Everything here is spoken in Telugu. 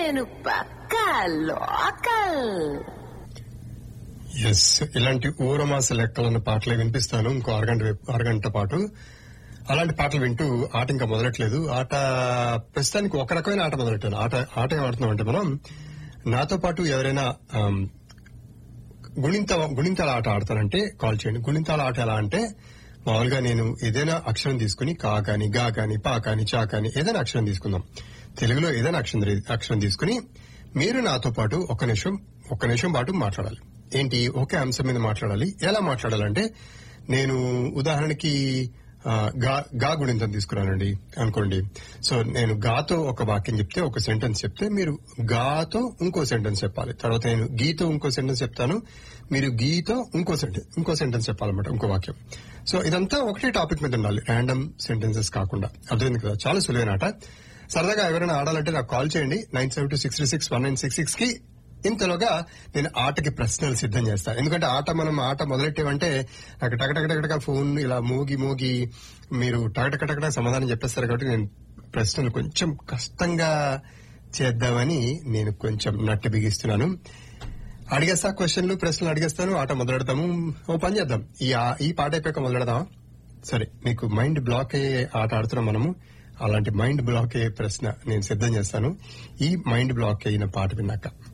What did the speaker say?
నేను పక్కా లోకల్ ఎస్ ఇలాంటి ఊరమాస లెక్కలన్న పాటలే వినిపిస్తాను ఇంకో అరగంట వైపు- అరగంట పాటు అలాంటి పాటలు వింటూ ఆట ఇంకా మొదలట్లేదు ఆట ప్రస్తుతానికి ఒక రకమైన ఆట మొదలెట్టాను ఆట ఆట ఏం ఆడుతున్నాం అంటే మనం నాతో పాటు ఎవరైనా ఆమ్, గుణింత గుణింతాల ఆట ఆడతానంటే కాల్ చేయండి గుణింతాల ఆట ఎలా అంటే మామూలుగా నేను ఏదైనా అక్షరం తీసుకుని కా కాని గా కాని పా కాని చా కాని ఏదైనా అక్షరం తీసుకుందాం తెలుగులో ఏదైనా అక్షరం అక్షరం తీసుకుని మీరు నాతో పాటు ఒక నిమిషం ఒక నిమిషం పాటు మాట్లాడాలి ఏంటి ఒకే అంశం మీద మాట్లాడాలి ఎలా మాట్లాడాలంటే నేను ఉదాహరణకి ఆ, గా గా గుణింతం తీసుకున్నానండి అనుకోండి సో నేను గాతో ఒక వాక్యం చెప్తే ఒక సెంటెన్స్ చెప్తే మీరు గాతో ఇంకో సెంటెన్స్ చెప్పాలి తర్వాత నేను గీతో ఇంకో సెంటెన్స్ చెప్తాను మీరు గీతో ఇంకో సెంటెన్స్ ఇంకో సెంటెన్స్ చెప్పాలన్నమాట ఇంకో వాక్యం సో ఇదంతా ఒకటే టాపిక్ మీద ఉండాలి ర్యాండమ్ సెంటెన్సెస్ కాకుండా అర్థమైంది కదా చాలా సులువైన ఆట సరదాగా ఎవరైనా ఆడాలంటే నాకు కాల్ చేయండి nine seven two six three six one nine six six కి ఇంతలోగా నేను ఆటకి ప్రశ్నలు సిద్ధం చేస్తాను ఎందుకంటే ఆట మనం ఆట మొదలెట్టేవంటే నాకు టకటకటకటక ఫోన్ ఇలా మోగి మోగి మీరు టకటకటకట సమాధానం చెప్పేస్తారు కాబట్టి నేను ప్రశ్నలు కొంచెం కష్టంగా చేద్దామని నేను కొంచెం నట్టు బిగిస్తున్నాను అడిగేస్తా క్వశ్చన్లు ప్రశ్నలు అడిగేస్తాను ఆట మొదలెడతాము ఓ పని చేద్దాం ఈ ఆ- ఈ పాట అయిపోయాక మొదలెడదామా సరే మీకు మైండ్ బ్లాక్ అయ్యే ఆట ఆడుతున్నాం మనము అలాంటి మైండ్ బ్లాక్ అయ్యే ప్రశ్న నేను సిద్ధం చేస్తాను ఈ మైండ్ బ్లాక్ అయిన పాట విన్నాక